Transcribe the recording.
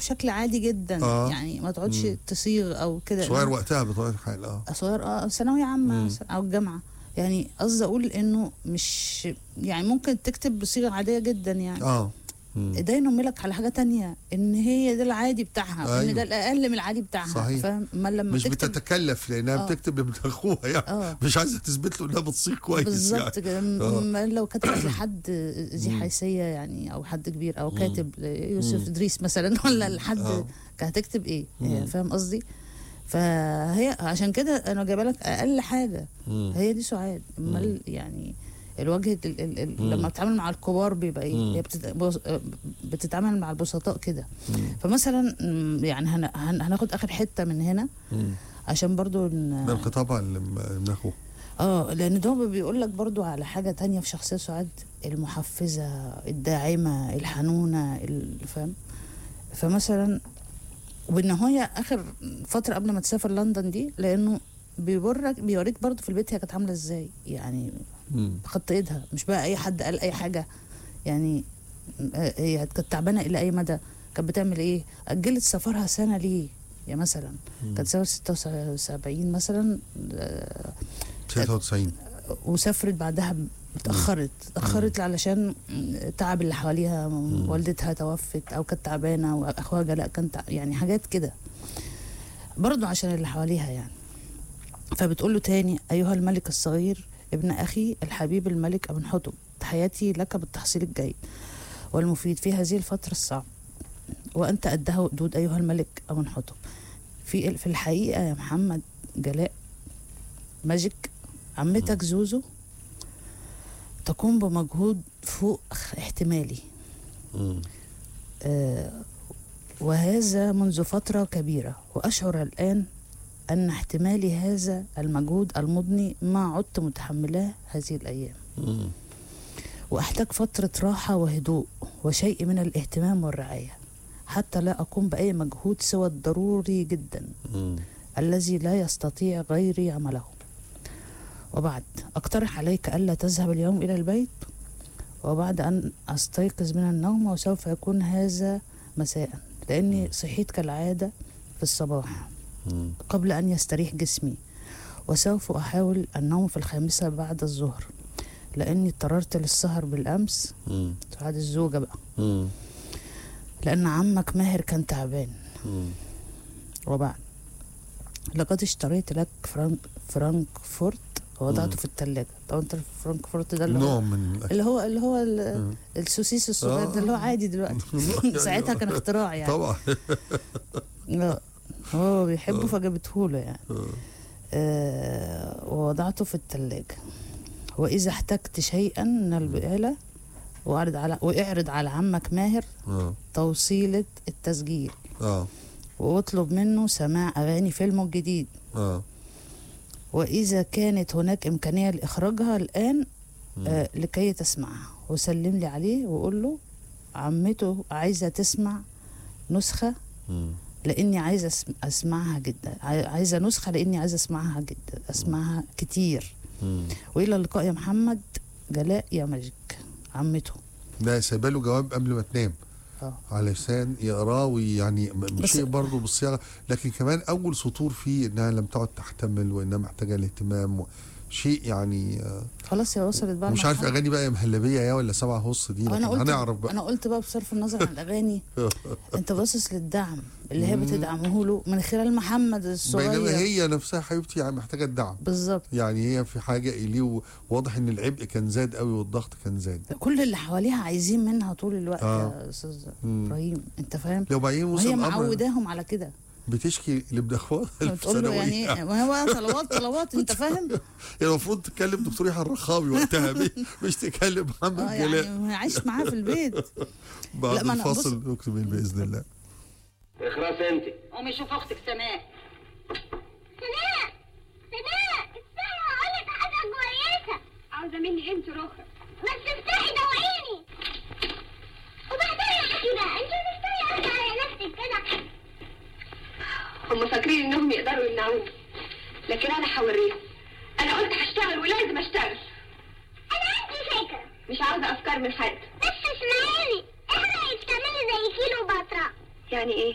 بشكل عادي جدا آه. يعني ما تقعدش مم. تصيغ او كده صغير وقتها بطبيعه الحال اه صغير اه ثانويه عامه مم. مثلاً او الجامعه يعني قصدي اقول انه مش يعني ممكن تكتب بصيغه عاديه جدا يعني اه مم. ده ينملك على حاجه تانية ان هي ده العادي بتاعها أيوة. ان ده الاقل من العادي بتاعها صحيح. فاهم ما لما مش تكتب بتتكلف لانها آه. بتكتب لابن اخوها يعني اه مش عايزه تثبت له انها بتصيغ كويس بالظبط يعني كده آه. م- لو كتبت لحد ذي مم. حيثيه يعني او حد كبير او مم. كاتب يوسف مم. ادريس مثلا ولا لحد آه. كانت هتكتب ايه مم. فاهم قصدي فهي عشان كده انا جايبه لك اقل حاجه مم. هي دي سعاد امال يعني الوجه ال ال ال مم. لما بتتعامل مع الكبار بيبقى ايه مم. هي بتت... بص- بتتعامل مع البسطاء كده مم. فمثلا م، يعني هن... هن... هناخد اخر حته من هنا مم. عشان برضو ده ن... الخطابه اللي م- ابن اخوه اه لان ده بيقول لك برضو على حاجه تانية في شخصيه سعاد المحفزه الداعمه الحنونه ال- فاهم فمثلا وبالنهايه اخر فتره قبل ما تسافر لندن دي لانه بيورك بيوريك برضو في البيت هي كانت عامله ازاي يعني مم. بخط ايدها مش بقى اي حد قال اي حاجه يعني آه، هي كانت تعبانه الى اي مدى كانت بتعمل ايه اجلت سفرها سنه ليه يا مثلا كانت سنه 76 مثلا آه، 96 وسافرت بعدها اتأخرت اتأخرت علشان تعب اللي حواليها مم. والدتها توفت أو كانت تعبانة وأخوها جلاء كان تع- يعني حاجات كده برضو عشان اللي حواليها يعني فبتقول له تاني أيها الملك الصغير ابن أخي الحبيب الملك أبن حتب تحياتي لك بالتحصيل الجيد والمفيد في هذه الفترة الصعبة وأنت قدها وقدود أيها الملك أبن حتب في في الحقيقة يا محمد جلاء ماجيك عمتك زوزو تقوم بمجهود فوق احتمالي مم. آه، وهذا منذ فترة كبيرة وأشعر الآن أن احتمالي هذا المجهود المضني ما عدت متحملاه هذه الأيام مم. وأحتاج فترة راحة وهدوء وشيء من الاهتمام والرعاية حتى لا أقوم بأي مجهود سوى الضروري جدا مم. الذي لا يستطيع غيري عمله وبعد أقترح عليك ألا تذهب اليوم إلى البيت وبعد أن أستيقظ من النوم وسوف يكون هذا مساء لأني صحيت كالعادة في الصباح مم. قبل أن يستريح جسمي وسوف أحاول النوم في الخامسة بعد الظهر لأني اضطررت للسهر بالأمس مم. سعاد الزوجة بقى مم. لأن عمك ماهر كان تعبان مم. وبعد لقد اشتريت لك فرانك فرانكفورت ووضعته مم. في الثلاجة طبعا انت فرانكفورت ده اللي هو نوع من الأكل. اللي هو اللي هو ال- مم. السوسيس الصغير ده اللي هو آه. عادي دلوقتي ساعتها كان اختراع يعني طبعا لا هو بيحبه فجابته له يعني آه. آه ووضعته في الثلاجة وإذا احتجت شيئا من البقالة واعرض على واعرض على عمك ماهر اه توصيلة التسجيل اه واطلب منه سماع أغاني فيلمه الجديد اه وإذا كانت هناك إمكانية لإخراجها الآن مم. آه لكي تسمعها وسلم لي عليه وقول له عمته عايزة تسمع نسخة مم. لاني عايزه أسم- اسمعها جدا عاي- عايزه نسخه لاني عايزه اسمعها جدا اسمعها كتير مم. والى اللقاء يا محمد جلاء يا ماجيك عمته ده سايبه له جواب قبل ما تنام اه علشان يقراه ويعني م- بس- شيء برضه بالصياغه لكن كمان اول سطور فيه انها لم تعد تحتمل وانها محتاجه الاهتمام و- شيء يعني آه، خلاص هي وصلت بقى مش عارف لمرحلة- اغاني بقى يا مهلبيه يا ولا سبعة هص دي انا لكن قلت هنعرف بقى انا قلت بقى بصرف النظر عن الاغاني انت باصص للدعم اللي هي مم. بتدعمه له من خلال محمد بينما الصغير هي نفسها حبيبتي يعني محتاجه الدعم بالظبط يعني هي في حاجه اليه وواضح ان العبء كان زاد قوي والضغط كان زاد كل اللي حواليها عايزين منها طول الوقت آه. يا استاذ مم. ابراهيم انت فاهم لو بعدين وصل وهي الامر معوداهم على كده بتشكي لابن اخوها بتقول له يعني ما هو طلبات طلبات انت فاهم يعني المفروض تكلم دكتور يحيى الرخاوي وقتها مش- مش تكلم محمد اه جلال يعني عايش معاه في البيت بعد لا، ما أنا- الفاصل نكمل باذن الله اخرس انت قومي شوف اختك سماء سناء سناء استنى هقول لك حاجه كويسه عاوزه مني انت رخصه بس افتحي دوقيني وبعدين يا حبيبه انت مستنيه قاعده على نفسك كده هم فاكرين انهم يقدروا يمنعوني لكن انا هوريهم انا قلت هشتغل ولازم اشتغل انا عندي فكره مش عاوزه افكار من حد بس اسمعيني احنا تعملي زي كيلو بطرة يعني ايه